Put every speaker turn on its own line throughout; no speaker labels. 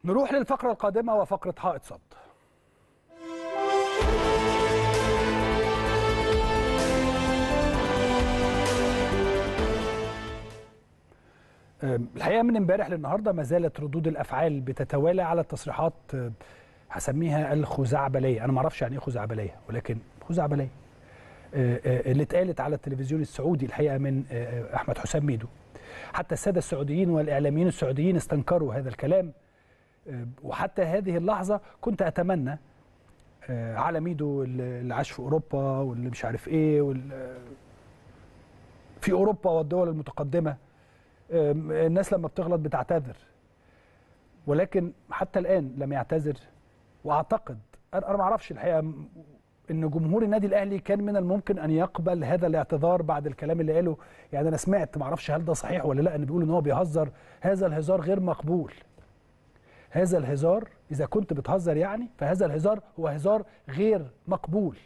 نروح للفقرة القادمة وفقرة حائط صد أم، الحقيقة من امبارح للنهاردة ما زالت ردود الأفعال بتتوالى على التصريحات أه، هسميها الخزعبلية أنا ما أعرفش يعني إيه خزعبلية ولكن خزعبلية أه، أه، اللي اتقالت على التلفزيون السعودي الحقيقة من أه، أه، أحمد حسام ميدو حتى السادة السعوديين والإعلاميين السعوديين استنكروا هذا الكلام أه، وحتى هذه اللحظة كنت أتمنى أه، على ميدو اللي عاش في أوروبا واللي مش عارف إيه وال- في أوروبا والدول المتقدمة أم، الناس لما بتغلط بتعتذر ولكن حتى الآن لم يعتذر وأعتقد أنا أنا ما أعرفش الحقيقة م- إن جمهور النادي الأهلي كان من الممكن أن يقبل هذا الاعتذار بعد الكلام اللي قاله يعني أنا سمعت ما أعرفش هل ده صحيح ولا لا إن بيقول إن هو بيهزر هذا الهزار غير مقبول هذا الهزار إذا كنت بتهزر يعني فهذا الهزار هو هزار غير مقبول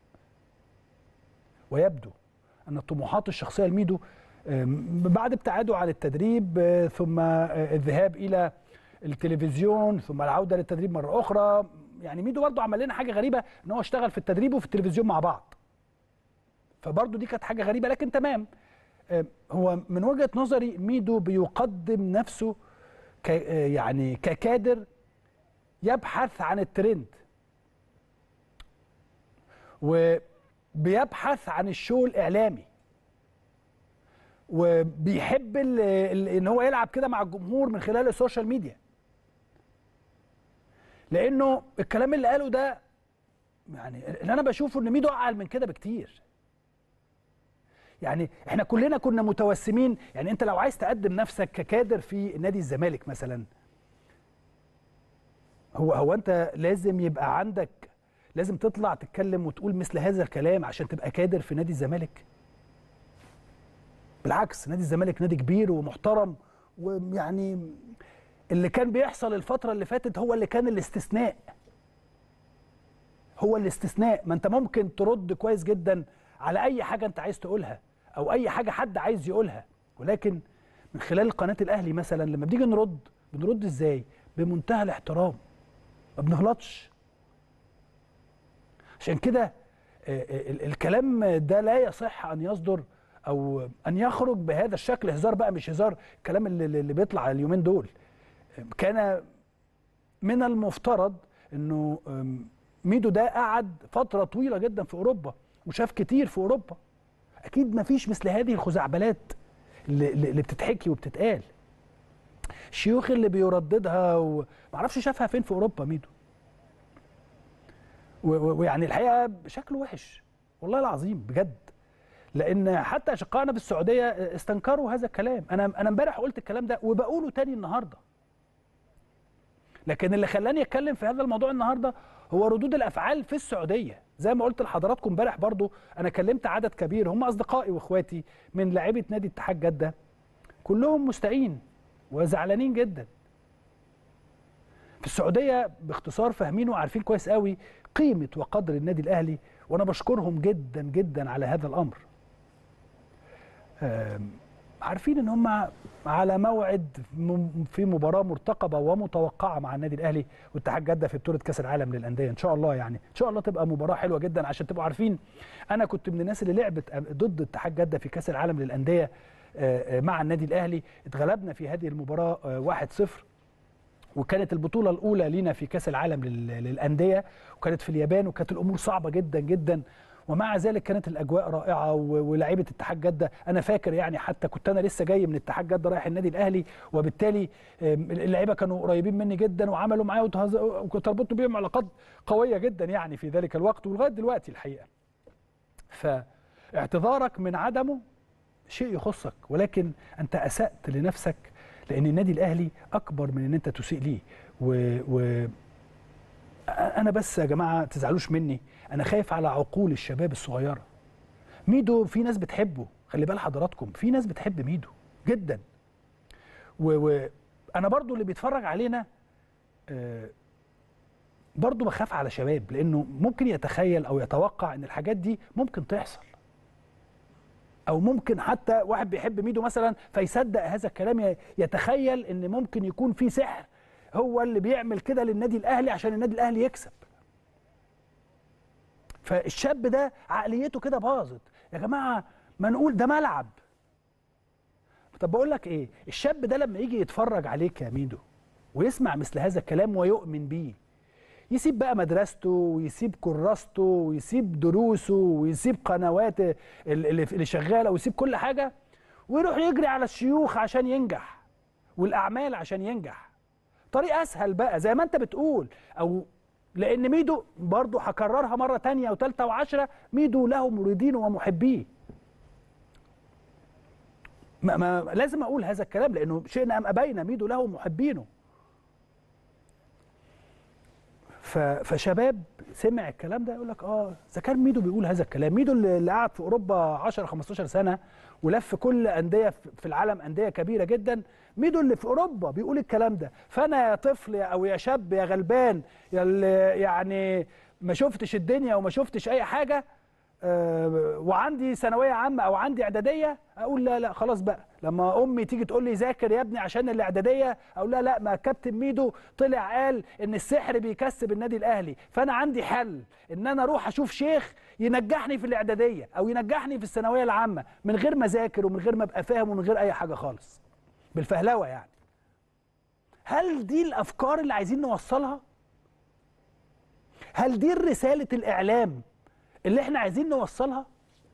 ويبدو ان الطموحات الشخصيه لميدو آم، بعد ابتعاده عن التدريب آه، ثم آه، الذهاب الى التلفزيون ثم العوده للتدريب مره اخرى يعني ميدو برضه عمل لنا حاجه غريبه ان هو اشتغل في التدريب وفي التلفزيون مع بعض فبرضه دي كانت حاجه غريبه لكن تمام آم، هو من وجهه نظري ميدو بيقدم نفسه ك آه، يعني ككادر يبحث عن الترند وبيبحث عن الشو الاعلامي وبيحب ال- ال- ان هو يلعب كده مع الجمهور من خلال السوشيال ميديا لانه الكلام اللي قاله ده يعني اللي انا بشوفه ان ميدو اعلى من كده بكتير يعني احنا كلنا كنا متوسمين يعني انت لو عايز تقدم نفسك ككادر في نادي الزمالك مثلا هو هو انت لازم يبقى عندك لازم تطلع تتكلم وتقول مثل هذا الكلام عشان تبقى كادر في نادي الزمالك بالعكس نادي الزمالك نادي كبير ومحترم ويعني اللي كان بيحصل الفترة اللي فاتت هو اللي كان الاستثناء هو الاستثناء ما انت ممكن ترد كويس جدا على اي حاجة انت عايز تقولها او اي حاجة حد عايز يقولها ولكن من خلال قناة الاهلي مثلا لما بنيجي نرد بنرد ازاي بمنتهى الاحترام ما بنغلطش عشان كده آه، آه، ال- الكلام ده لا يصح ان يصدر او ان يخرج بهذا الشكل هزار بقى مش هزار الكلام اللي, اللي بيطلع اليومين دول آه، كان من المفترض انه آم، ميدو ده قعد فتره طويله جدا في اوروبا وشاف كتير في اوروبا اكيد ما فيش مثل هذه الخزعبلات اللي, اللي اللي بتتحكي وبتتقال الشيوخ اللي بيرددها ومعرفش شافها فين في اوروبا ميدو و- و- ويعني الحقيقه شكله وحش والله العظيم بجد لان حتى اشقائنا في السعوديه استنكروا هذا الكلام انا انا امبارح قلت الكلام ده وبقوله تاني النهارده لكن اللي خلاني اتكلم في هذا الموضوع النهارده هو ردود الافعال في السعوديه زي ما قلت لحضراتكم امبارح برضو انا كلمت عدد كبير هم اصدقائي واخواتي من لاعيبه نادي اتحاد جده كلهم مستائين وزعلانين جدا في السعوديه باختصار فاهمين وعارفين كويس قوي قيمه وقدر النادي الاهلي وانا بشكرهم جدا جدا على هذا الامر آم، عارفين ان هم على موعد م- في مباراه مرتقبه ومتوقعه مع النادي الاهلي واتحاد جده في بطوله كاس العالم للانديه ان شاء الله يعني ان شاء الله تبقى مباراه حلوه جدا عشان تبقوا عارفين انا كنت من الناس اللي لعبت ضد اتحاد جده في كاس العالم للانديه آه، آه، مع النادي الاهلي اتغلبنا في هذه المباراه آه، 1-0 وكانت البطوله الاولى لينا في كاس العالم لل- للانديه وكانت في اليابان وكانت الامور صعبه جدا جدا ومع ذلك كانت الاجواء رائعه و- ولاعيبه اتحاد جده انا فاكر يعني حتى كنت انا لسه جاي من اتحاد جده رايح النادي الاهلي وبالتالي آم، اللعيبه كانوا قريبين مني جدا وعملوا معايا وتهز- وكنت اربطت بيهم علاقات قويه جدا يعني في ذلك الوقت ولغايه دلوقتي الحقيقه فاعتذارك من عدمه شيء يخصك ولكن انت اسات لنفسك لان النادي الاهلي اكبر من ان انت تسيء ليه و, و... انا بس يا جماعه تزعلوش مني انا خايف على عقول الشباب الصغيره ميدو في ناس بتحبه خلي بال حضراتكم في ناس بتحب ميدو جدا وانا و... أنا برضو اللي بيتفرج علينا آه، برضو بخاف على شباب لانه ممكن يتخيل او يتوقع ان الحاجات دي ممكن تحصل او ممكن حتى واحد بيحب ميدو مثلا فيصدق هذا الكلام ي- يتخيل ان ممكن يكون في سحر هو اللي بيعمل كده للنادي الاهلي عشان النادي الاهلي يكسب فالشاب ده عقليته كده باظت يا جماعه ما نقول ده ملعب طب بقول لك ايه الشاب ده لما يجي يتفرج عليك يا ميدو ويسمع مثل هذا الكلام ويؤمن بيه يسيب بقى مدرسته ويسيب كراسته ويسيب دروسه ويسيب قنوات اللي اللي شغاله ويسيب كل حاجه ويروح يجري على الشيوخ عشان ينجح والاعمال عشان ينجح طريق اسهل بقى زي ما انت بتقول او لان ميدو برضه هكررها مره تانية وثالثه وعشرة ميدو له مريدين ومحبيه ما, ما لازم اقول هذا الكلام لانه شئنا ام ابينا ميدو له محبينه ف- فشباب سمع الكلام ده يقول لك اه اذا كان ميدو بيقول هذا الكلام ميدو اللي اللي قعد في اوروبا 10 15 سنه ولف كل انديه في في العالم انديه كبيره جدا ميدو اللي في اوروبا بيقول الكلام ده فانا يا طفل يا- او يا شاب يا غلبان يا اللي يعني ما شفتش الدنيا وما شفتش اي حاجه آه، وعندي ثانويه عامه او عندي اعداديه اقول لا لا خلاص بقى لما امي تيجي تقول لي ذاكر يا ابني عشان الاعداديه اقول لا لا ما كابتن ميدو طلع قال ان السحر بيكسب النادي الاهلي فانا عندي حل ان انا اروح اشوف شيخ ينجحني في الاعداديه او ينجحني في الثانويه العامه من غير ما اذاكر ومن غير ما ابقى فاهم ومن غير اي حاجه خالص بالفهلوه يعني هل دي الافكار اللي عايزين نوصلها هل دي رساله الاعلام اللي احنا عايزين نوصلها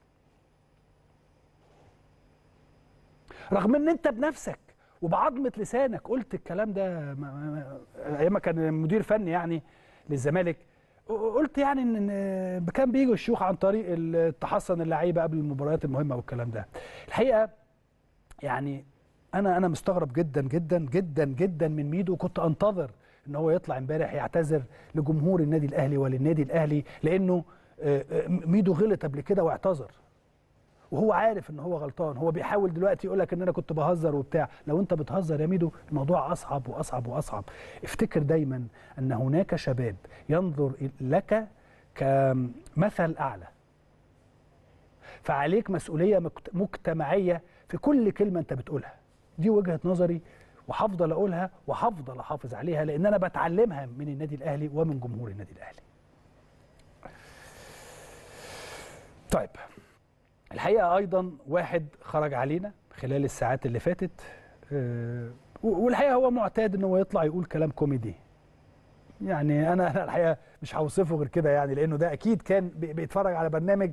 رغم ان انت بنفسك وبعظمه لسانك قلت الكلام ده ما- ما- ما- ايام ما كان مدير فني يعني للزمالك قلت يعني ان إن كان بيجوا الشيوخ عن طريق التحصن اللعيبه قبل المباريات المهمه والكلام ده الحقيقه يعني انا انا مستغرب جدا جدا جدا جدا من ميدو كنت انتظر ان هو يطلع امبارح يعتذر لجمهور النادي الاهلي وللنادي الاهلي لانه آه، آه، ميدو غلط قبل كده واعتذر وهو عارف ان هو غلطان هو بيحاول دلوقتي يقول لك ان انا كنت بهزر وبتاع لو انت بتهزر يا ميدو الموضوع اصعب واصعب واصعب افتكر دايما ان هناك شباب ينظر لك كمثل اعلى فعليك مسؤوليه مجت- مجتمعيه في كل كلمه انت بتقولها دي وجهه نظري وهفضل اقولها وهفضل احافظ عليها لان انا بتعلمها من النادي الاهلي ومن جمهور النادي الاهلي طيب الحقيقه ايضا واحد خرج علينا خلال الساعات اللي فاتت آه، و- والحقيقه هو معتاد ان هو يطلع يقول كلام كوميدي يعني انا أنا الحقيقه مش هوصفه غير كده يعني لانه ده اكيد كان بي- بيتفرج على برنامج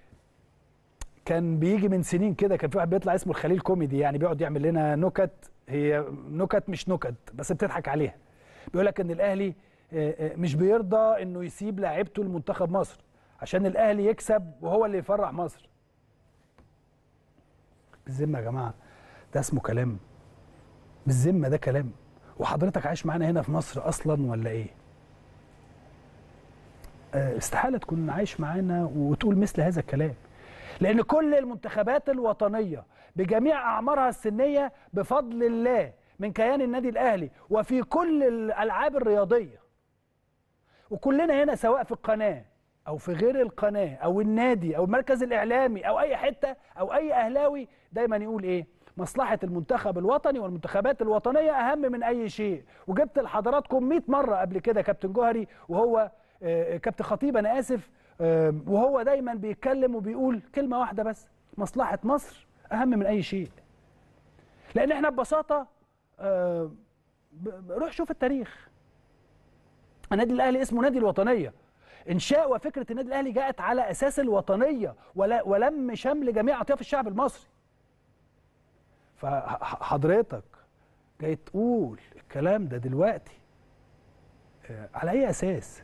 كان بيجي من سنين كده كان في واحد بيطلع اسمه الخليل كوميدي يعني بيقعد يعمل لنا نكت هي نكت مش نكت بس بتضحك عليها بيقول لك ان الاهلي آه، آه، مش بيرضى انه يسيب لاعيبته لمنتخب مصر عشان الاهلي يكسب وهو اللي يفرح مصر بالذمه يا جماعه ده اسمه كلام بالذمه ده كلام وحضرتك عايش معانا هنا في مصر اصلا ولا ايه آه، استحاله تكون عايش معانا وتقول مثل هذا الكلام لان كل المنتخبات الوطنيه بجميع اعمارها السنيه بفضل الله من كيان النادي الاهلي وفي كل الالعاب الرياضيه وكلنا هنا سواء في القناه او في غير القناه او النادي او المركز الاعلامي او اي حته او اي اهلاوي دايما يقول ايه مصلحه المنتخب الوطني والمنتخبات الوطنيه اهم من اي شيء وجبت لحضراتكم 100 مره قبل كده كابتن جوهري وهو آه، كابتن خطيب انا اسف آه، وهو دايما بيتكلم وبيقول كلمه واحده بس مصلحه مصر اهم من اي شيء لان احنا ببساطه آه، ب- ب- روح شوف التاريخ النادي الاهلي اسمه نادي الوطنيه انشاء وفكره النادي الاهلي جاءت على اساس الوطنيه ولا ولم شمل جميع اطياف الشعب المصري فحضرتك جاي تقول الكلام ده دلوقتي آه، على اي اساس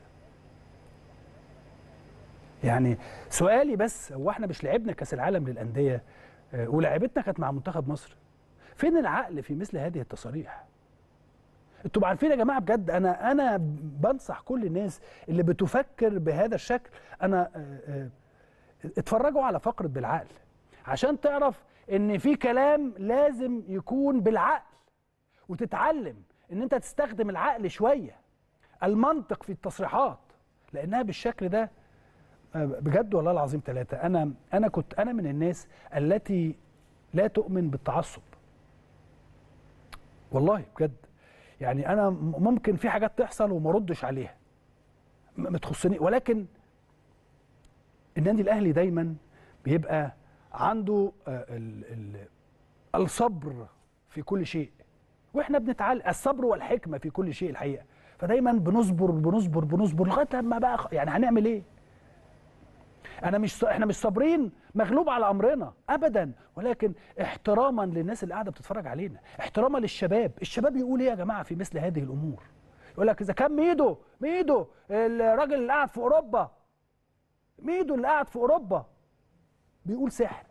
يعني سؤالي بس هو احنا مش لعبنا كاس العالم للانديه آه، ولعبتنا كانت مع منتخب مصر فين العقل في مثل هذه التصاريح انتوا عارفين يا جماعه بجد انا انا بنصح كل الناس اللي بتفكر بهذا الشكل انا آه، آه، اتفرجوا على فقره بالعقل عشان تعرف ان في كلام لازم يكون بالعقل وتتعلم ان انت تستخدم العقل شويه المنطق في التصريحات لانها بالشكل ده آه، بجد والله العظيم ثلاثة أنا أنا كنت أنا من الناس التي لا تؤمن بالتعصب والله بجد يعني انا م- ممكن في حاجات تحصل وما ردش عليها م- ما تخصني ولكن النادي الاهلي دايما بيبقى عنده آه، ال ال الصبر في كل شيء واحنا بنتعلم الصبر والحكمه في كل شيء الحقيقه فدايما بنصبر بنصبر بنصبر لغايه لما بقى خ- يعني هنعمل ايه انا مش ص- احنا مش صابرين مغلوب على امرنا ابدا ولكن احتراما للناس اللي قاعده بتتفرج علينا احتراما للشباب الشباب يقول ايه يا جماعه في مثل هذه الامور يقول لك اذا كان ميدو ميدو الراجل اللي قاعد في اوروبا ميدو اللي قاعد في اوروبا بيقول سحر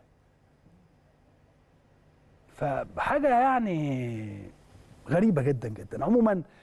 فحاجه يعني غريبه جدا جدا عموما